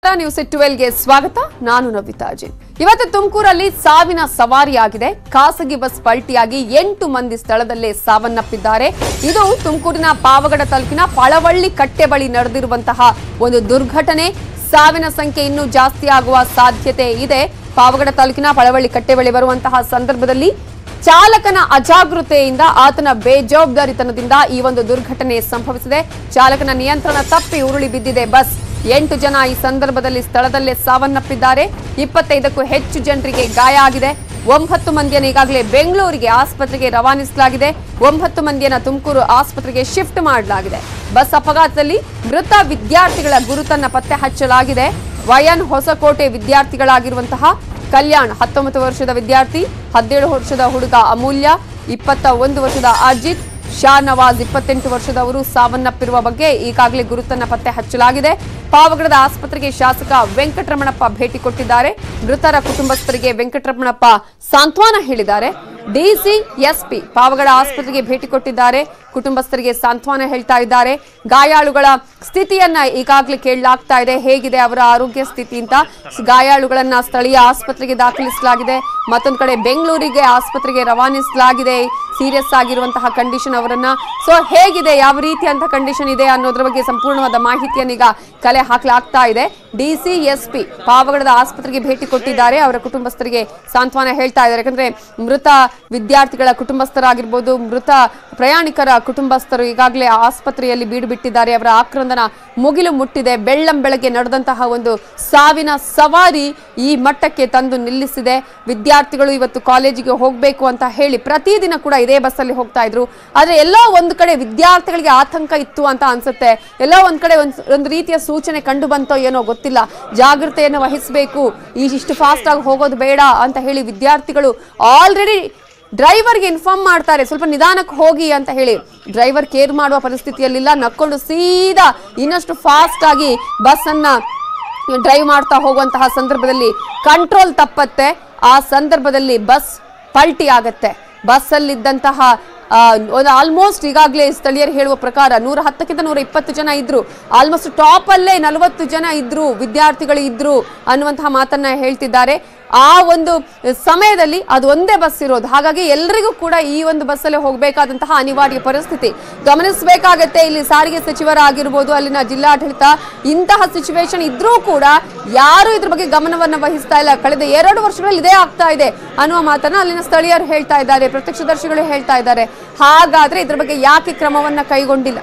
News ಟ್ವೆಲ್ಗೆ ಸ್ವಾಗತ ನಾನು ನವಿತಾ ಅಜಿನ್ ಇವತ್ತು ತುಮಕೂರಲ್ಲಿ ಸಾವಿನ ಸವಾರಿಯಾಗಿದೆ ಖಾಸಗಿ ಬಸ್ ಪಲ್ಟಿಯಾಗಿ ಎಂಟು ಮಂದಿ ಸ್ಥಳದಲ್ಲೇ ಸಾವನ್ನಪ್ಪಿದ್ದಾರೆ ಇದು ತುಮಕೂರಿನ ಪಾವಗಡ ತಾಲೂಕಿನ ಪಳವಳ್ಳಿ ಕಟ್ಟೆ ಬಳಿ ನಡೆದಿರುವಂತಹ ಒಂದು ದುರ್ಘಟನೆ ಸಾವಿನ ಸಂಖ್ಯೆ ಇನ್ನೂ ಜಾಸ್ತಿ ಆಗುವ ಸಾಧ್ಯತೆ ಇದೆ ಪಾವಗಡ ತಾಲೂಕಿನ ಪಳವಳ್ಳಿ ಕಟ್ಟೆ ಬಳಿ ಬರುವಂತಹ ಸಂದರ್ಭದಲ್ಲಿ ಚಾಲಕನ ಅಜಾಗೃತೆಯಿಂದ ಆತನ ಬೇಜವಾಬ್ದಾರಿತನದಿಂದ ಈ ಒಂದು ದುರ್ಘಟನೆ ಸಂಭವಿಸಿದೆ ಚಾಲಕನ ನಿಯಂತ್ರಣ ತಪ್ಪಿ ಉರುಳಿ ಬಿದ್ದಿದೆ ಬಸ್ ಎಂಟು ಜನ ಈ ಸಂದರ್ಭದಲ್ಲಿ ಸ್ಥಳದಲ್ಲೇ ಸಾವನ್ನಪ್ಪಿದ್ದಾರೆ ಇಪ್ಪತ್ತೈದಕ್ಕೂ ಹೆಚ್ಚು ಜನರಿಗೆ ಗಾಯ ಆಗಿದೆ ಒಂಬತ್ತು ಮಂದಿಯನ್ನು ಈಗಾಗಲೇ ಬೆಂಗಳೂರಿಗೆ ಆಸ್ಪತ್ರೆಗೆ ರವಾನಿಸಲಾಗಿದೆ ಒಂಬತ್ತು ಮಂದಿಯನ್ನ ತುಮಕೂರು ಆಸ್ಪತ್ರೆಗೆ ಶಿಫ್ಟ್ ಮಾಡಲಾಗಿದೆ ಬಸ್ ಅಪಘಾತದಲ್ಲಿ ಮೃತ ವಿದ್ಯಾರ್ಥಿಗಳ ಗುರುತನ್ನ ಪತ್ತೆ ಹಚ್ಚಲಾಗಿದೆ ವಯನ್ ಹೊಸಕೋಟೆ ವಿದ್ಯಾರ್ಥಿಗಳಾಗಿರುವಂತಹ ಕಲ್ಯಾಣ್ ಹತ್ತೊಂಬತ್ತು ವರ್ಷದ ವಿದ್ಯಾರ್ಥಿ ಹದಿನೇಳು ವರ್ಷದ ಹುಡುಗ ಅಮೂಲ್ಯ ಇಪ್ಪತ್ತ ಒಂದು ವರ್ಷದ ಅಜಿತ್ ಶಾ ನವಾಜ್ ಇಪ್ಪತ್ತೆಂಟು ವರ್ಷದವರು ಸಾವನ್ನಪ್ಪಿರುವ ಬಗ್ಗೆ ಈಗಾಗಲೇ ಗುರುತನ್ನ ಪತ್ತೆ ಹಚ್ಚಲಾಗಿದೆ ಪಾವಗಡದ ಆಸ್ಪತ್ರೆಗೆ ಶಾಸಕ ವೆಂಕಟರಮಣಪ್ಪ ಭೇಟಿ ಕೊಟ್ಟಿದ್ದಾರೆ ಮೃತರ ಕುಟುಂಬಸ್ಥರಿಗೆ ವೆಂಕಟರಮಣಪ್ಪ ಸಾಂತ್ವನ ಹೇಳಿದ್ದಾರೆ ಡಿಸಿ ಎಸ್ಪಿ ಪಾವಗಡ ಆಸ್ಪತ್ರೆಗೆ ಭೇಟಿ ಕೊಟ್ಟಿದ್ದಾರೆ ಕುಟುಂಬಸ್ಥರಿಗೆ ಸಾಂತ್ವನ ಹೇಳ್ತಾ ಇದ್ದಾರೆ ಗಾಯಾಳುಗಳ ಸ್ಥಿತಿಯನ್ನ ಈಗಾಗಲೇ ಕೇಳಲಾಗ್ತಾ ಇದೆ ಹೇಗಿದೆ ಅವರ ಆರೋಗ್ಯ ಸ್ಥಿತಿ ಅಂತ ಗಾಯಾಳುಗಳನ್ನ ಸ್ಥಳೀಯ ಆಸ್ಪತ್ರೆಗೆ ದಾಖಲಿಸಲಾಗಿದೆ ಮತ್ತೊಂದು ಕಡೆ ಬೆಂಗಳೂರಿಗೆ ಆಸ್ಪತ್ರೆಗೆ ರವಾನಿಸಲಾಗಿದೆ ಸೀರಿಯಸ್ ಆಗಿರುವಂತಹ ಕಂಡೀಷನ್ ಅವರನ್ನ ಸೊ ಹೇಗಿದೆ ಯಾವ ರೀತಿಯಂತ ಕಂಡೀಷನ್ ಇದೆ ಅನ್ನೋದ್ರ ಬಗ್ಗೆ ಸಂಪೂರ್ಣವಾದ ಮಾಹಿತಿಯನ್ನೀಗ ಕಲೆ ಹಾಕಲಾಗ್ತಾ ಇದೆ ಡಿಸಿ ಎಸ್ಪಿ ಪಾವಗಡದ ಆಸ್ಪತ್ರೆಗೆ ಭೇಟಿ ಕೊಟ್ಟಿದ್ದಾರೆ ಅವರ ಕುಟುಂಬಸ್ಥರಿಗೆ ಸಾಂತ್ವನ ಹೇಳ್ತಾ ಇದ್ದಾರೆ ಯಾಕಂದ್ರೆ ಮೃತ ವಿದ್ಯಾರ್ಥಿಗಳ ಕುಟುಂಬಸ್ಥರಾಗಿರ್ಬೋದು ಮೃತ ಪ್ರಯಾಣಿಕರ ಕುಟುಂಬಸ್ಥರು ಈಗಾಗಲೇ ಆಸ್ಪತ್ರೆಯಲ್ಲಿ ಬೀಡು ಬಿಟ್ಟಿದ್ದಾರೆ ಅವರ ಆಕ್ರಂದನ ಮುಗಿಲು ಮುಟ್ಟಿದೆ ಬೆಳ್ಳಂ ಬೆಳಗ್ಗೆ ನಡೆದಂತಹ ಒಂದು ಸಾವಿನ ಸವಾರಿ ಈ ಮಟ್ಟಕ್ಕೆ ತಂದು ನಿಲ್ಲಿಸಿದೆ ವಿದ್ಯಾರ್ಥಿಗಳು ಇವತ್ತು ಕಾಲೇಜಿಗೆ ಹೋಗಬೇಕು ಅಂತ ಹೇಳಿ ಪ್ರತಿದಿನ ಕೂಡ ಇದೇ ಬಸ್ಸಲ್ಲಿ ಹೋಗ್ತಾ ಇದ್ರು ಆದ್ರೆ ಎಲ್ಲೋ ಒಂದು ಕಡೆ ವಿದ್ಯಾರ್ಥಿಗಳಿಗೆ ಆತಂಕ ಇತ್ತು ಅಂತ ಅನ್ಸುತ್ತೆ ಎಲ್ಲೋ ಒಂದ್ ಕಡೆ ಒಂದ್ ಒಂದು ರೀತಿಯ ಸೂಚನೆ ಕಂಡು ಬಂತೋ ಏನೋ ಗೊತ್ತಿಲ್ಲ ಜಾಗೃತೆಯನ್ನು ವಹಿಸಬೇಕು ಈ ಇಷ್ಟು ಫಾಸ್ಟ್ ಆಗಿ ಹೋಗೋದು ಬೇಡ ಅಂತ ಹೇಳಿ ವಿದ್ಯಾರ್ಥಿಗಳು ಆಲ್ರೆಡಿ ಡ್ರೈವರ್ಗೆ ಇನ್ಫಾರ್ಮ್ ಮಾಡ್ತಾರೆ ಸ್ವಲ್ಪ ನಿಧಾನಕ್ಕೆ ಹೋಗಿ ಅಂತ ಹೇಳಿ ಡ್ರೈವರ್ ಕೇರ್ ಮಾಡುವ ಪರಿಸ್ಥಿತಿಯಲ್ಲಿಲ್ಲ ನಕ್ಕೊಂಡು ಸೀದಾ ಇನ್ನಷ್ಟು ಫಾಸ್ಟ್ ಆಗಿ ಬಸ್ ಅನ್ನ ಡ್ರೈವ್ ಮಾಡ್ತಾ ಹೋಗುವಂತಹ ಸಂದರ್ಭದಲ್ಲಿ ಕಂಟ್ರೋಲ್ ತಪ್ಪತ್ತೆ ಆ ಸಂದರ್ಭದಲ್ಲಿ ಬಸ್ ಪಲ್ಟಿ ಆಗತ್ತೆ ಬಸ್ಸಲ್ಲಿದ್ದಂತಹ ಆ, ಒಂದು ಆಲ್ಮೋಸ್ಟ್ ಈಗಾಗಲೇ ಸ್ಥಳೀಯರು ಹೇಳುವ ಪ್ರಕಾರ ನೂರ ಹತ್ತಕ್ಕಿಂತ ನೂರ ಇಪ್ಪತ್ತು ಜನ ಇದ್ರು ಆಲ್ಮೋಸ್ಟ್ ಟಾಪ್ ಅಲ್ಲೇ ನಲವತ್ತು ಜನ ಇದ್ರು ವಿದ್ಯಾರ್ಥಿಗಳು ಇದ್ರು ಅನ್ನುವಂತಹ ಮಾತನ್ನ ಹೇಳ್ತಿದ್ದಾರೆ ಆ ಒಂದು ಸಮಯದಲ್ಲಿ ಅದು ಒಂದೇ ಬಸ್ ಇರೋದು ಹಾಗಾಗಿ ಎಲ್ರಿಗೂ ಕೂಡ ಈ ಒಂದು ಬಸ್ಸಲ್ಲೇ ಹೋಗಬೇಕಾದಂತಹ ಅನಿವಾರ್ಯ ಪರಿಸ್ಥಿತಿ ಗಮನಿಸಬೇಕಾಗತ್ತೆ ಇಲ್ಲಿ ಸಾರಿಗೆ ಸಚಿವರಾಗಿರ್ಬೋದು ಅಲ್ಲಿನ ಜಿಲ್ಲಾಡಳಿತ ಇಂತಹ ಸಿಚುವೇಶನ್ ಇದ್ರೂ ಕೂಡ ಯಾರು ಇದ್ರ ಬಗ್ಗೆ ಗಮನವನ್ನ ವಹಿಸ್ತಾ ಇಲ್ಲ ಕಳೆದ ಎರಡು ವರ್ಷಗಳಲ್ಲಿ ಇದೇ ಆಗ್ತಾ ಇದೆ ಅನ್ನುವ ಮಾತನ್ನ ಅಲ್ಲಿನ ಸ್ಥಳೀಯರು ಹೇಳ್ತಾ ಇದ್ದಾರೆ ಪ್ರತ್ಯಕ್ಷದರ್ಶಿಗಳು ಹೇಳ್ತಾ ಇದ್ದಾರೆ ಹಾಗಾದ್ರೆ ಇದ್ರ ಬಗ್ಗೆ ಯಾಕೆ ಕ್ರಮವನ್ನ ಕೈಗೊಂಡಿಲ್ಲ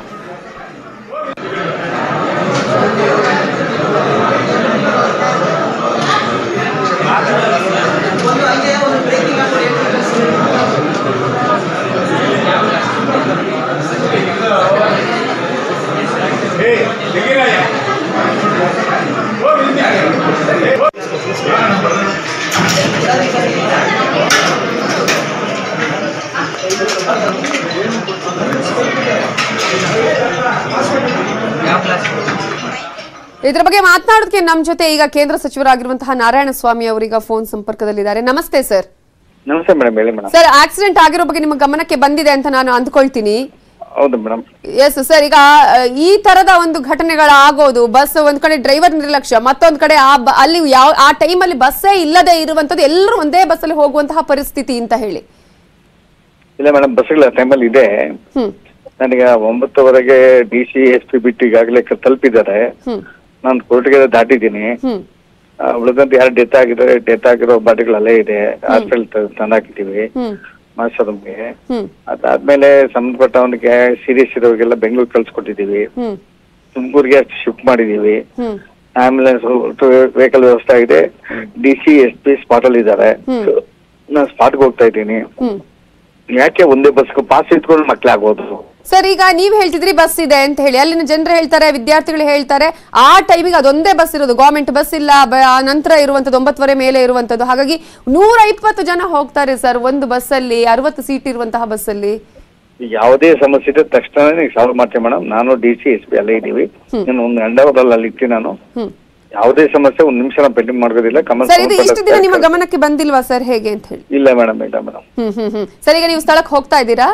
ಇದ್ರ ಬಗ್ಗೆ ಮಾತನಾಡೋದಕ್ಕೆ ನಮ್ಮ ಜೊತೆ ಈಗ ಕೇಂದ್ರ ಸಚಿವರಾಗಿರುವಂತಹ ನಾರಾಯಣ ಸ್ವಾಮಿ ಅವರೀಗ ಫೋನ್ ಸಂಪರ್ಕದಲ್ಲಿದ್ದಾರೆ ನಮಸ್ತೆ ಸರ್ ನಮಸ್ತೆ ಮೇಡಮ್ ಹೇಳಿ ಮೇಡಮ್ ಸರ್ ಆಕ್ಸಿಡೆಂಟ್ ಆಗಿರೋ ಬಗ್ಗೆ ನಿಮ್ಮ ಗಮನಕ್ಕೆ ಬಂದಿದೆ ಅಂತ ನಾನು ಅಂದ್ಕೊಳ್ತೀನಿ ಹೌದು ಮೇಡಮ್ ಎಸ್ ಸರ್ ಈಗ ಆ, ಈ ತರದ ಒಂದು ಘಟನೆಗಳಾಗೋದು ಬಸ್ ಒಂದ್ ಕಡೆ ಡ್ರೈವರ್ ನಿರ್ಲಕ್ಷ್ಯ ಮತ್ತೊಂದ್ ಕಡೆ ಆ ಬ- ಅಲ್ಲಿ ಯಾವ ಆ ಟೈಮಲ್ಲಿ ಬಸ್ಸೇ ಇಲ್ಲದೆ ಇರುವಂತದ್ದು ಎಲ್ಲರೂ ಒಂದೇ ಬಸ್ಸಲ್ಲಿ ಹೋಗುವಂತಹ ಪರಿಸ್ಥಿತಿ ಅಂತ ಹೇಳಿ ಇಲ್ಲ ಮೇಡಮ್ ಬಸ್ಗಳ ಟೈಮಲ್ಲಿ ಇದೆ ಹ್ಮ್ ನನಗೆ ಒಂಬತ್ತುವರೆಗೆ ಡಿ ಸಿ ಎಸ್ ಪಿ ಬಿಟ್ಟು ಈಗಾಗಲೇ ಕ- ತಲುಪಿದ್ದಾರೆ ಹ್ಮ್ ನಾನು ಕೋರ್ಟ್ಗೆ ದಾಟಿದ್ದೀನಿ ಹ್ಮ್ ಆ, ಉಳಿದಂತೆ ಯಾರು ಡೆತ್ ಆಗಿದ್ದಾರೆ ಡೆತ್ ಆಗಿರೋ ಬಾಡಿಗಳು ಅಲ್ಲೇ ಇದೆ ಹಾಸ್ಪಿಟಲ್ ತಂದಾಕಿದ್ದೀವಿ ಹ್ಮ್ ಮಾಸ್ಟರ್ಗೆ ಹ್ಮ್ ಅದಾದ್ಮೇಲೆ ಸಂಬಂಧಪಟ್ಟವನಿಗೆ ಸೀರಿಯಸ್ ಇರೋರಿಗೆಲ್ಲ ಬೆಂಗಳೂರು ಕಳ್ಸಿಕೊಟ್ಟಿದ್ದೀವಿ ಹ್ಮ್ ತುಮಕೂರಿಗೆ ಶಿಫ್ಟ್ ಮಾಡಿದ್ದೀವಿ ಹ್ಮ್ ಆಂಬ್ಯುಲೆನ್ಸ್ ವೆಹಿಕಲ್ ವ್ಯವಸ್ಥೆ ಆಗಿದೆ D C S P spot ಅಲ್ಲಿ ಇದ್ದಾರೆ ಹ್ಮ್. ನಾನು ಸ್ಪಾಟ್ಗೆ ಹೋಗ್ತಾ ಇದ್ದೀನಿ ಹ್ಮ್ ಯಾಕೆ ಒಂದೇ ಬಸ್ ಪಾಸ್ ಇಟ್ಕೊಂಡು ಮಕ್ಳಾಗೋದು ಸರ್ ಈಗ ನೀವ್ ಹೇಳ್ತಿದ್ರಿ ಬಸ್ ಇದೆ ಅಂತ ಹೇಳಿ ಅಲ್ಲಿನ ಜನರು ಹೇಳ್ತಾರೆ ವಿದ್ಯಾರ್ಥಿಗಳು ಹೇಳ್ತಾರೆ ಆ ಟೈಮಿಗೆ ಅದೊಂದೇ ಬಸ್ ಇರೋದು ಗವರ್ಮೆಂಟ್ ಬಸ್ ಇಲ್ಲ ಬ- ಆ ನಂತರ ಇರುವಂತದ್ದು ಒಂಬತ್ತುವರೆ ಮೇಲೆ ಇರುವಂತದ್ದು ಹಾಗಾಗಿ ನೂರ ಇಪ್ಪತ್ತು ಜನ ಹೋಗ್ತಾರೆ ಸರ್ ಒಂದು ಬಸ್ಸಲ್ಲಿ ಅರವತ್ತು ಸೀಟ್ ಇರುವಂತಹ ಬಸ್ಸಲ್ಲಿ ಯಾವುದೇ ಸಮಸ್ಯೆ ಇದ್ರೆ ತಕ್ಷಣ ಸಾಲ್ವ್ ಮಾಡ್ತೀವಿ ಮೇಡಮ್ ನಾನು ಡಿ ಸಿ ಎಸ್ ಪಿ ಅಲ್ಲೇ ಇದ್ದೀವಿ ನಾನು ಒಂದು ಗಂಡವರಲ್ಲಿ ಅಲ್ಲಿ ಇರ್ತೀನಿ ನಾನು ಹ್ಮ್ ಯಾವುದೇ ಸಮಸ್ಯೆ ಒಂದು ನಿಮಿಷ ಪೆಂಡಿಂಗ್ ಮಾಡೋದಿಲ್ಲ ಕಮಲ್ ಸರ್ ಇದು ಇಷ್ಟು ದಿನ ನಿಮ್ಮ ಗಮನಕ್ಕೆ ಬಂದಿಲ್ವಾ ಸರ್ ಹೇಗೆ ಅಂತ ಹೇಳಿ ಇಲ್ಲ ಮೇಡಮ್ ಇಲ್ಲ ಮೇಡಮ್ ಹ್ಮ್ ಹ್ಮ್ ಹ್ಮ್ ಸರ್ ಈಗ ನೀವು ಸ್ಥಳಕ್ಕೆ ಹೋಗ್ತಾ ಇದ್ದೀರಾ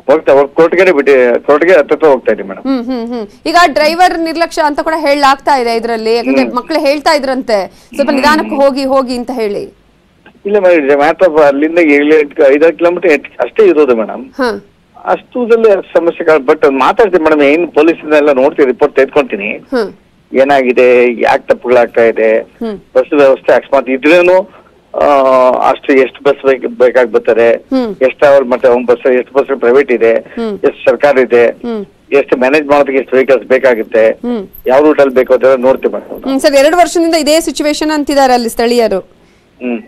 ಹೋಗ್ತಾ ಕೋರ್ಟ್ಗೆ ಬಿಟ್ಟು ಕೋರ್ಟ್ಗೆ ಹತ್ತತ್ರ ಹೋಗ್ತಾ ಇದ್ದೀವಿ ಮೇಡಮ್ ಹ್ಮ್ ಹ್ಮ್ ಹ್ಮ್ ಈಗ ಡ್ರೈವರ್ ನಿರ್ಲಕ್ಷ್ಯ ಅಂತ ಕೂಡ ಹೇಳಲಾಗ್ತಾ ಇದೆ ಇದರಲ್ಲಿ ಯಾಕಂದ್ರೆ ಮಕ್ಕಳು ಹೇಳ್ತಾ ಇದ್ರಂತೆ ಸ್ವಲ್ಪ ನಿಧಾನಕ್ಕೆ ಹೋಗಿ ಹೋಗಿ ಅಂತ ಹೇಳಿ ಇಲ್ಲ ಮೇಡಮ್ ಮ್ಯಾಟರ್ ಆಫ್ ಅಲ್ಲಿಂದ ಏಳು ಎಂಟು ಐದಾರು ಕಿಲೋಮೀಟರ್ ಅಷ್ಟೇ ಇರೋದು ಮೇಡಮ್ ಹ ಅಷ್ಟುದಲ್ಲಿ ಸಮಸ್ಯೆಗಳು ಬಟ್ ಮಾಡ್ತೀವಿ ಮೇಡಮ್ ಏನ್ ಪೊಲೀಸ್ ಎಲ್ಲ ನೋಡ್ತೀವಿ ರಿಪೋರ್ಟ್ ತೆಗೆದುಕೊಂತೀನಿ ಹ ಏನಾಗಿದೆ ಯಾಕೆ ತಪ್ಪುಗಳಾಗ್ತಾ ಇದೆ ಹ್ಮ್. ಬಸ್ ವ್ಯವಸ್ಥೆ ಅಕಸ್ಮಾತ್ ಇದ್ರೇನು ಆ, ಅಷ್ಟು ಎಷ್ಟು ಬಸ್ ಬೇಕಾಗಿ ಬರ್ತಾರೆ ಹ್ಮ್. ಎಷ್ಟು ಅವರ್ ಮತ್ತೆ ಒಂದ್ ಬಸ್ ಎಷ್ಟು ಬಸ್ ಪ್ರೈವೇಟ್ ಇದೆ ಹ್ಮ್. ಎಷ್ಟು ಸರ್ಕಾರ ಇದೆ ಹ್ಮ್ ಎಷ್ಟು ಮ್ಯಾನೇಜ್ ಮಾಡೋದಕ್ಕೆ ಎಷ್ಟು ವೆಹಿಕಲ್ಸ್ ಬೇಕಾಗುತ್ತೆ ಹ್ಮ್ ಯಾವ ರೂಟಲ್ಲಿ ಬೇಕು ಅಂತ ನೋಡ್ತೀವಿ ಮೇಡಮ್ ಹ್ಮ್ ಸರ್ ಎರಡು ವರ್ಷದಿಂದ ಇದೇ ಸಿಚುವೇಶನ್ ಅಂತಿದ್ದಾರೆ ಅಲ್ಲಿ ಸ್ಥಳೀಯರು ಹ್ಮ್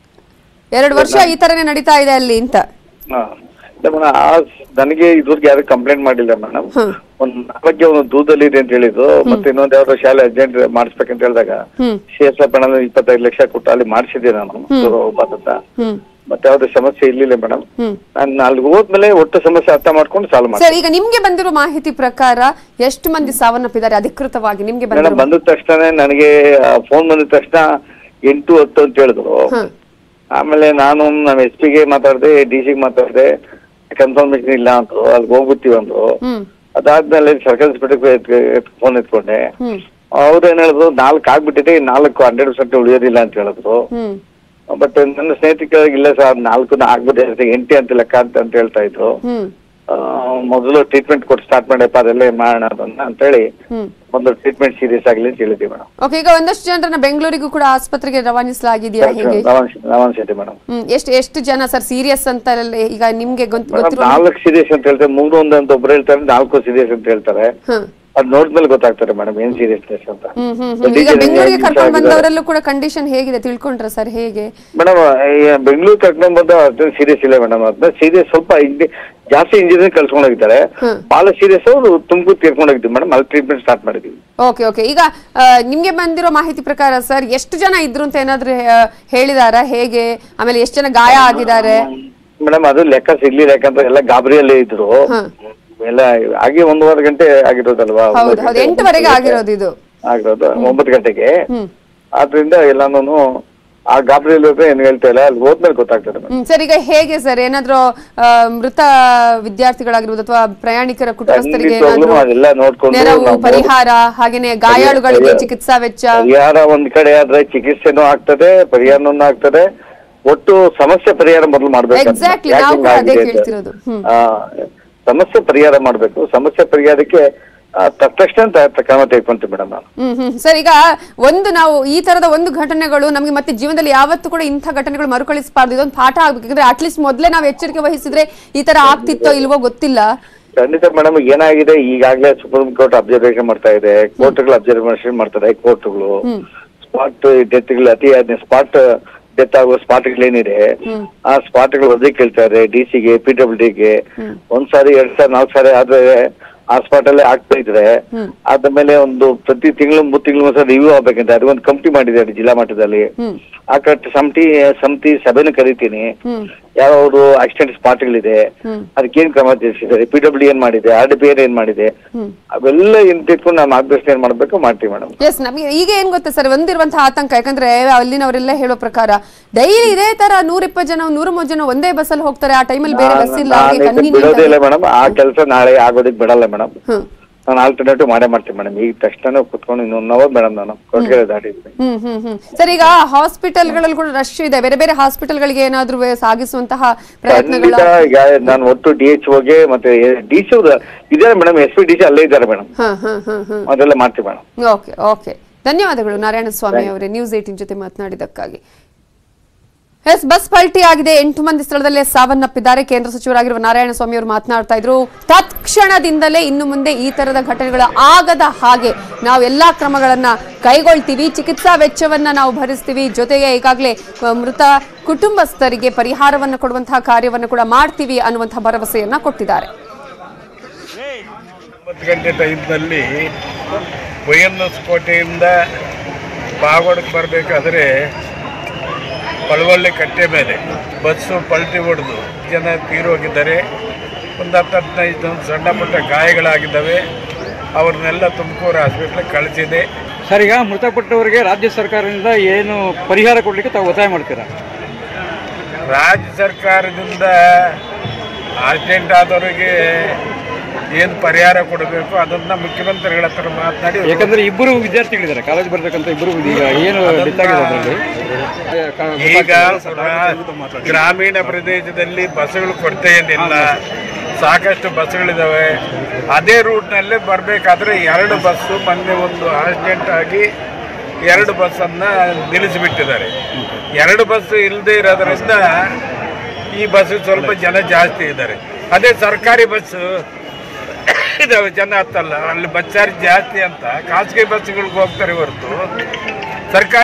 ಎರಡು ವರ್ಷ ಈ ತರನೇ ನಡೀತಾ ಇದೆ ಅಲ್ಲಿ ಅಂತ ಹಾ. ಇಲ್ಲ ಮೇಡಮ್ ಆ ನನಗೆ ಇದುವರೆಗೆ ಯಾರು ಕಂಪ್ಲೇಂಟ್ ಮಾಡಿಲ್ಲ ಮೇಡಮ್ ಹ್ಮ್ ಒಂದ್ ಆರೋಗ್ಯ ಒಂದು ದೂರದಲ್ಲಿ ಇದೆ ಅಂತ ಹೇಳಿದ್ರು ಮತ್ತೆ ಇನ್ನೊಂದ್ ಯಾವ್ದೋ ಶಾಲೆ ಅರ್ಜೆಂಟ್ ಮಾಡಿಸ್ಬೇಕಂತ ಹೇಳಿದಾಗ ಹ್ಮ್ ಸಿ ಎಸ್ ಎಫ್ ಇಪ್ಪತ್ತೈದು ಲಕ್ಷ ಕೊಟ್ಟು ಅಲ್ಲಿ ಮಾಡಿಸಿದ್ದೆ ನಾನು ಅಂತ ಹ್ಮ್ ಮತ್ತೆ ಯಾವ್ದು ಸಮಸ್ಯೆ ಇರ್ಲಿಲ್ಲ ಮೇಡಮ್ ಹ್ಮ್ ನಾನು ಅಲ್ಲಿಗೆ ಹೋದ್ಮೇಲೆ ಒಟ್ಟು ಸಮಸ್ಯೆ ಅರ್ಥ ಮಾಡ್ಕೊಂಡು ಸಾಲ್ವ್ ಮಾಡಿ ಸರ್ ಈಗ ನಿಮ್ಗೆ ಬಂದಿರೋ ಮಾಹಿತಿ ಪ್ರಕಾರ ಎಷ್ಟು ಮಂದಿ ಸಾವನ್ನಪ್ಪಿದ್ದಾರೆ ಅಧಿಕೃತವಾಗಿ ನಿಮ್ಗೆ ಮೇಡಮ್ ಬಂದಿರೋ ಬಂದ ತಕ್ಷಣ ನನಗೆ ಫೋನ್ ಬಂದ ತಕ್ಷಣ ಎಂಟು ಹತ್ತು ಅಂತ ಹೇಳಿದ್ರು ಹ ಆಮೇಲೆ ನಾನು ನಮ್ಮ ಎಸ್ ಪಿಗೆ ಮಾತಾಡಿದೆ ಡಿ ಸಿಗೆ ಮಾತಾಡಿದೆ ಕನ್ಫರ್ಮೇಶನ್ ಇಲ್ಲ ಅಂದ್ರು ಅಲ್ಲಿಗೆ ಹೋಗ್ಬಿಡ್ತೀವಿ ಅಂದ್ರು ಹ್ಮ್ ಅದಾದ್ಮೇಲೆ ಸರ್ಕಲ್ ಇನ್ಸ್ಪೆಕ್ಟರ್ ಫೋನ್ ಎತ್ಕೊಂಡೆ ಹ್ಮ್ ಅವ್ರು ಏನ್ ಹೇಳಿದ್ರು ನಾಲ್ಕು ಆಗ್ಬಿಟ್ಟಿದೆ ನಾಲ್ಕು ಹಂಡ್ರೆಡ್ ಪರ್ಸೆಂಟ್ ಉಳಿಯೋದಿಲ್ಲ ಅಂತ ಹೇಳಿದ್ರು ಹ್ಮ್ ಬಟ್ ನನ್ನ ಸ್ನೇಹಿತರಿಗೆ ಇಲ್ಲ ಸರ್ ನಾಲ್ಕು ಆಗ್ಬಿಟ್ಟಿದೆ ಎಂಟಿ ಅಂತ ಲೆಕ್ಕ ಅಂತ ಅಂತ ಹೇಳ್ತಾ ಇದ್ರು ಹ್ಮ್ ಆ, ಮೊದಲು ಟ್ರೀಟ್ಮೆಂಟ್ ಕೊಟ್ಟು ಸ್ಟಾರ್ಟ್ ಮಾಡಪ್ಪ ಅದೆಲ್ಲ ಮಾಡೋಣ ಅದನ್ನ ಅಂತೇಳಿ ಹ್ಮ್ ಒಂದು ಟ್ರೀಟ್ಮೆಂಟ್ ಸೀರಿಯಸ್ ಆಗಲಿ ಅಂತ ಹೇಳಿದ್ವಿ ಮೇಡಮ್ ಓಕೆ ಈಗ ಒಂದಷ್ಟು ಜನರನ್ನ ಬೆಂಗಳೂರಿಗೂ ಕೂಡ ಆಸ್ಪತ್ರೆಗೆ ರವಾನಿಸಲಾಗಿದೆಯಾ ಹೇಗೆ ಲವನ್ ಲವನ್ ಶೆಟ್ಟಿ ಮೇಡಮ್ ಹ್ಮ್ ಎಷ್ಟು ಎಷ್ಟು ಜನ ಸರ್ ಸೀರಿಯಸ್ ಅಂತ ಎಲ್ಲ ಈಗ ನಿಮ್ಗೆ ಗೊತ್ತು ಮೇಡಮ್ ಗೊತ್ತಿರೋ ನಾಲ್ಕು ಸೀರಿಯಸ್ ಅಂತ ಹೇಳ್ತಾರೆ ಮೂರು ಒಂದು ಅಂತ ಒಬ್ರು ಹೇಳ್ತಾರೆ ನಾಲ್ಕು ಸೀರಿಯಸ್ ಅಂತ ಹೇಳ್ತಾರೆ ಹ ಅದ್ ನೋಡಿದ್ಮೇಲೆ ಗೊತ್ತಾಗ್ತಾರೆ ಮೇಡಮ್ ಏನ್ ಸೀರಿಯಸ್ನೆಸ್ ಅಂತ ಹ್ಮ್ ಹ್ಮ್ ಹ್ಮ್ ಈಗ ಬೆಂಗಳೂರಿಗೆ ಕರ್ಕೊಂಡು ಬಂದವರಲ್ಲೂ ಕೂಡ ಕಂಡೀಷನ್ ಹೇಗಿದೆ ತಿಳ್ಕೊಂಡ್ರ ಸರ್ ಹೇಗೆ ಮೇಡಮ್ ಬೆಂಗಳೂರು ಕರ್ಕೊಂಡ್ ಬಂದ ಅಷ್ಟೊಂದು ಸೀರಿಯಸ್ ಇಲ್ಲ ಮೇಡಮ್ ಅದನ್ನ ಸೀರಿಯಸ್ ಸ್ವಲ್ಪ ಇಂಜಿ ಜಾಸ್ತಿ ಇಂಜಿನಿಯರ್ ಕಳ್ಸ್ಕೊಂಡ್ ಹೋಗಿದ್ದಾರೆ ಹ್ಮ್. ಬಹಳ ಸೀರಿಯಸ್ ಅವರು ತುಮಕೂರು ತೀರ್ಕೊಂಡು ಹೋಗಿದ್ವಿ ಮೇಡಮ್ ಅಲ್ಲಿ ಟ್ರೀಟ್ಮೆಂಟ್ ಸ್ಟಾರ್ಟ್ ಮಾಡಿದ್ವಿ ಓಕೆ ಓಕೆ ಈಗ ಆ, ನಿಮ್ಗೆ ಬಂದಿರೋ ಮಾಹಿತಿ ಪ್ರಕಾರ ಸರ್ ಎಷ್ಟು ಜನ ಇದ್ರು ಅಂತ ಏನಾದ್ರು ಆ, ಹೇಳಿದಾರಾ ಹೇಗೆ ಆಮೇಲೆ ಎಷ್ಟು ಜನ ಗಾಯ ಆಗಿದ್ದಾರೆ ಮೇಡಮ್ ಅದು ಲೆಕ್ಕ ಸಿಗ್ಲಿಲ್ಲ ಯಾಕಂದ್ರೆ ಎಲ್ಲ ಗಾಬರಿಯಲ್ಲೇ ಇದ್ರು ಹ ಎಲ್ಲ ಆಗಿ ಒಂದೂವರೆ ಗಂಟೆ ಆಗಿರೋದಲ್ವಾ ಹೌದು ಒಂಬತ್ತು ಹೌದು ಗಂಟೆ, ಎಂಟುವರೆಗೆ ಒಂಬತ್ತು ಆಗಿರೋದು ಇದು ಆಗಿರೋದು ಒಂಬತ್ತು ಗಂಟೆಗೆ ಹ್ಮ್ ಆದ್ರಿಂದ ಎಲ್ಲಾನು ಆ ಗಾಬರಿಯಲ್ಲಿ ಹೋದ್ರೆ ಏನು ಹೇಳ್ತಾ ಇಲ್ಲ ಅಲ್ಲಿ ಹೋದ್ಮೇಲೆ ಗೊತ್ತಾಗ್ತದೆ ಮೇಡಮ್ ಹ್ಮ್ ಸರ್ ಈಗ ಹೇಗೆ ಸರ್ ಏನಾದ್ರೂ ಆ, ಮೃತ ವಿದ್ಯಾರ್ಥಿಗಳಾಗಿರ್ಬೋದು ಅಥವಾ ಪ್ರಯಾಣಿಕರ ಕುಟುಂಬಸ್ಥರಿಗೆ ಖಂಡಿತವಾಗ್ಲೂ ಏನಾದ್ರೂ ಅದೆಲ್ಲ ನೋಡ್ಕೊಂಡು ನೆರವು ನಾವು ಪರಿಹಾರ ಹಾಗೇನೆ ಗಾಯಾಳುಗಳಿಗೆ ಪರಿಹಾರ- ಚಿಕಿತ್ಸಾ ವೆಚ್ಚ ಪರಿಹಾರ ಒಂದ್ ಕಡೆ ಆದ್ರೆ ಚಿಕಿತ್ಸೆನೂ ಆಗ್ತದೆ ಪರಿಹಾರನೂ ಆಗ್ತದೆ ಒಟ್ಟು ಸಮಸ್ಯೆ ಪರಿಹಾರ ಮೊದಲು ಮಾಡ್ಬೇಕು ಅಂತ. Exactly, ಯಾಕೆ ನಾವು ಕೂಡ ಅದೇ ಹಿಂಗಾಗಿದೆ ಅಂತ. ಕೇಳ್ತಿರೋದು. ಹ್ಮ್. ಆ, ಸಮಸ್ಯೆ ಪರಿಹಾರ ಮಾಡ್ಬೇಕು ಸಮಸ್ಯೆ ಪರಿಹಾರಕ್ಕೆ ಆ, ತಕ್ಷಣ ತ- ಕ್ರಮ ತೆಗೆದುಕೊಂತೀವಿ ಮೇಡಮ್ ನಾನು ಹ್ಮ್ ಹ್ಮ್ ಸರ್ ಈಗ ಒಂದು ನಾವು ಈ ತರದ ಒಂದು ಘಟನೆಗಳು ನಮಗೆ ಮತ್ತೆ ಜೀವನದಲ್ಲಿ ಯಾವತ್ತೂ ಕೂಡ ಇಂಥ ಘಟನೆಗಳು ಮರುಕಳಿಸಬಾರ್ದು ಇದೊಂದು ಪಾಠ ಆಗ್ಬೇಕು ಯಾಕಂದ್ರೆ ಅಟ್ಲೀಸ್ಟ್ ಮೊದಲೇ ನಾವು ಎಚ್ಚರಿಕೆ ವಹಿಸಿದ್ರೆ ಈ ತರ ಆಗ್ತಿತ್ತೋ ಇಲ್ವೋ ಗೊತ್ತಿಲ್ಲ ಖಂಡಿತ ಮೇಡಮ್ ಏನಾಗಿದೆ ಈಗಾಗಲೇ ಸುಪ್ರೀಂ ಕೋರ್ಟ್ ಅಬ್ಸರ್ವೇಷನ್ ಮಾಡ್ತಾ ಇದೆ ಕೋರ್ಟ್ಗಳು ಅಬ್ಸರ್ವೇಷನ್ ಮಾಡ್ತಾರೆ ಕೋರ್ಟ್ಗಳು ಹ್ಮ್ ಸ್ಪಾಟ್ ಡೆತ್ಗಳು ಅತಿ ಸ್ಪಾಟ್ ಡೆತ್ ಆಗುವ ಸ್ಪಾಟ್ಗಳೇನಿದೆ ಹ್ಮ್. ಆ ಸ್ಪಾಟ್ಗಳು ವರದಿ ಕೇಳ್ತಾರೆ ಡಿ ಸಿಗೆ ಪಿ ಡಬ್ಲ್ಯೂ ಡಿಗೆ ಒಂದ್ ಸಾರಿ ಎರಡ್ ಸಾರಿ ನಾಲ್ಕು ಸಾರಿ ಆದ್ರೆ ಆ ಸ್ಪಾಟ್ ಅಲ್ಲೇ ಆಗ್ತಾ ಇದ್ರೆ ಹ್ಮ್. ಆದ್ಮೇಲೆ ಒಂದು ಪ್ರತಿ ತಿಂಗಳು ಮೂರ್ ತಿಂಗಳು ಒಂದ್ಸಲ ರಿವ್ಯೂ ಆಗ್ಬೇಕಂತ ಅದು ಒಂದು ಕಮಿಟಿ ಮಾಡಿದ್ದಾರೆ ಜಿಲ್ಲಾ ಮಟ್ಟದಲ್ಲಿ ಹ್ಮ್ ಆ ಕಟ್ ಸಮಿತಿ ಸಮಿತಿ ಸಭೆನೂ ಕರಿತೀನಿ ಹ್ಮ್ ಯಾವ್ದು ಆಕ್ಸಿಡೆಂಟ್ ಸ್ಪಾಟ್ಗಳಿದೆ ಹ್ಮ್ ಅದಕ್ಕೇನ್ ಕ್ರಮ ತಿಳಿಸಿದ್ದಾರೆ ಪಿ ಡಬ್ಲ್ಯೂ ಏನ್ ಮಾಡಿದೆ ಆರ್ ಡಿ ಪಿ ಏನ್ ಮಾಡಿದೆ ಹ್ಮ್ ಅವೆಲ್ಲ ಏನ್ ತಿಳ್ಕೊಂಡು ನಾವು ಮಾರ್ಗದರ್ಶನ ಏನ್ ಮಾಡ್ಬೇಕು ಮಾಡ್ತೀವಿ ಮೇಡಮ್ ಎಸ್ ನಮಗೆ ಈಗ ಏನ್ ಗೊತ್ತಾ ಸರ್ ಒಂದಿರುವಂತಹ ಆತಂಕ ಯಾಕಂದ್ರೆ ಅಲ್ಲಿನವರೆಲ್ಲ ಹೇಳೋ ಪ್ರಕಾರ ಡೈಲಿ ಇದೇ ತರ ನೂರಿಪ್ಪತ್ತು ಜನ ನೂರ ಮೂವತ್ತು ಜನ ಒಂದೇ ಬಸ್ಸಲ್ಲಿ ಹೋಗ್ತಾರೆ ಆ ಟೈಮಲ್ಲಿ ಬೇರೆ ಬಸ್ ಇಲ್ಲ ಅವ್ರಿಗೆ ಬಿಡೋದೇ convenient ಇಲ್ಲ ಮೇಡಮ್ ಆ ಕೆಲಸ ನಾಳೆ ಆಗೋದಕ್ಕೆ ಬಿಡಲ್ಲ ಮೇಡಮ್ ಹ್ಮ್ ನಾನು ಆಲ್ಟರ್ನೇಟಿವ್ ಮಾಡೇ ಮಾಡ್ತೀನಿ ಮೇಡಮ್ ಈಗ ತಕ್ಷಣ ಕುತ್ಕೊಂಡು ಇನ್ನೊಂದು ಅವರ್ ಮೇಡಮ್ ನಾನು ಕೊಟ್ಟಿಗೆ ದಾಟಿದ್ವಿ ಹ್ಮ್ ಹ್ಮ್ ಹ್ಮ್ ಸರ್ ಈಗ ಹಾಸ್ಪಿಟಲ್ಗಳಲ್ಲಿ ಕೂಡ ರಶ್ ಇದೆ ಬೇರೆ ಬೇರೆ ಹಾಸ್ಪಿಟಲ್ಗಳಿಗೆ ಏನಾದ್ರೂ ವೇ- ಸಾಗಿಸುವಂತಹ ಪ್ರಯತ್ನಗಳ ಖಂಡಿತ ಈಗ ನಾನು ಒಟ್ಟು ಡಿ ಎಚ್ ಓಗೆ ಮತ್ತೆ ಡಿ ಸಿ ಇದ್ದಾರೆ madam S P D C ಅಲ್ಲೇ ಇದ್ದಾರೆ ಮೇಡಮ್ ಹಾ ಹಾ ಹಾ ಹಾ ಅದೆಲ್ಲ ಮಾಡ್ತೀವಿ ಮೇಡಮ್ ಓಕೆ ಓಕೆ ಧನ್ಯವಾದಗಳು ನಾರಾಯಣ ಸ್ವಾಮಿ ಅವರೇ ನ್ಯೂಸ್ ಏಟಿನ್ ಜೊತೆ ಮಾತನಾಡಿದ್ದಕ್ಕಾಗಿ ಎಸ್ ಬಸ್ ಪಲ್ಟಿ ಆಗಿದೆ ಎಂಟು ಮಂದಿ ಸ್ಥಳದಲ್ಲೇ ಸಾವನ್ನಪ್ಪಿದ್ದಾರೆ ಕೇಂದ್ರ ಸಚಿವರಾಗಿರುವ ನಾರಾಯಣ ಸ್ವಾಮಿ ಅವರು ಮಾತನಾಡ್ತಾ ಇದ್ರು ತತ್ಕ್ಷಣದಿಂದಲೇ ಇನ್ನು ಮುಂದೆ ಈ ತರದ ಘಟನೆಗಳು ಆಗದ ಹಾಗೆ ನಾವು ಎಲ್ಲಾ ಕ್ರಮಗಳನ್ನ ಕೈಗೊಳ್ತೀವಿ ಚಿಕಿತ್ಸಾ ವೆಚ್ಚವನ್ನ ನಾವು ಭರಿಸ್ತೀವಿ ಜೊತೆಗೆ ಈಗಾಗಲೇ ಅ, ಮೃತ ಕುಟುಂಬಸ್ಥರಿಗೆ ಪರಿಹಾರವನ್ನು ಕೊಡುವಂತಹ ಕಾರ್ಯವನ್ನು ಕೂಡ ಮಾಡ್ತೀವಿ ಅನ್ನುವಂತಹ ಭರವಸೆಯನ್ನ ಕೊಟ್ಟಿದ್ದಾರೆ ಒಂಬತ್ತು ಗಂಟೆ ಟೈಮ್ನಲ್ಲಿ ವೈಎನ್ಎಸ್ ಕೋಟೆಯಿಂದ ಪಾಗೋಡಕ್ಕೆ ಬರಬೇಕಾದ್ರೆ ಪಳವಳ್ಳಿ ಕಟ್ಟೆ ಮೇಲೆ ಬಸ್ಸು ಪಲ್ಟಿ ಹೊಡೆದು ಜನ ತೀರೋಗಿದ್ದಾರೆ ಒಂದು ಹತ್ತು ಹದಿನೈದು ಜನ ಸಣ್ಣ ಪುಟ್ಟ ಗಾಯಗಳಾಗಿದ್ದಾವೆ ಅವ್ರನ್ನೆಲ್ಲ ತುಮಕೂರು ಹಾಸ್ಪಿಟ್ಲಿಗೆ ಕಳಿಸಿದೆ ಸರ್ ಈಗ ಮೃತಪಟ್ಟವರಿಗೆ ರಾಜ್ಯ ಸರ್ಕಾರದಿಂದ ಏನು ಪರಿಹಾರ ಕೊಡಲಿಕ್ಕೆ ತಾವು ಒತ್ತಾಯ ಮಾಡ್ತೀರಾ ರಾಜ್ಯ ಸರ್ಕಾರದಿಂದ ಆಕ್ಸಿಡೆಂಟ್ ಆದವರಿಗೆ ಏನು ಪರಿಹಾರ ಕೊಡಬೇಕು ಅದನ್ನ ಮುಖ್ಯಮಂತ್ರಿಗಳ ಹತ್ರ ಮಾತನಾಡಿ ಯಾಕಂದ್ರೆ ಇಬ್ಬರು ವಿದ್ಯಾರ್ಥಿಗಳಿದ್ದಾರೆ ಕಾಲೇಜ್ ಬರ್ತಕ್ಕಂಥ ಇಬ್ಬರು ಈಗ ಏನು ಡೆತ್ ಆಗಿದೆ ಅದರಲ್ಲಿ ಈಗ ಗ್ರಾಮೀಣ ಪ್ರದೇಶದಲ್ಲಿ ಬಸ್ಸುಗಳು ಕೊರತೆ ಏನಿಲ್ಲ ಸಾಕಷ್ಟು ಬಸ್ಸುಗಳಿದಾವೆ ಅದೇ ರೂಟ್ನಲ್ಲೇ ಬರಬೇಕಾದ್ರೆ ಎರಡು ಬಸ್ಸು ಮೊನ್ನೆ ಒಂದು ಆಕ್ಸಿಡೆಂಟ್ ಆಗಿ ಎರಡು ಬಸ್ಸನ್ನು ನಿಲ್ಲಿಸಿಬಿಟ್ಟಿದ್ದಾರೆ ಎರಡು ಬಸ್ ಇಲ್ಲದೆ ಇರೋದ್ರಿಂದ ಈ ಬಸ್ ಸ್ವಲ್ಪ ಜನ ಜಾಸ್ತಿ ಇದ್ದಾರೆ ಅದೇ ಸರ್ಕಾರಿ ಬಸ್ಸು ಇದಾವೆ ಜನ ಹತ್ತಲ್ಲ ಅಲ್ಲಿ ಬಸ್ ಚಾರ್ಜ್ ಜಾಸ್ತಿ ಅಂತ ಖಾಸಗಿ ಬಸ್ಸುಗಳಿಗೆ ಹೋಗ್ತಾರೆ ಹೊರತು ಸರ್ಕಾರಿ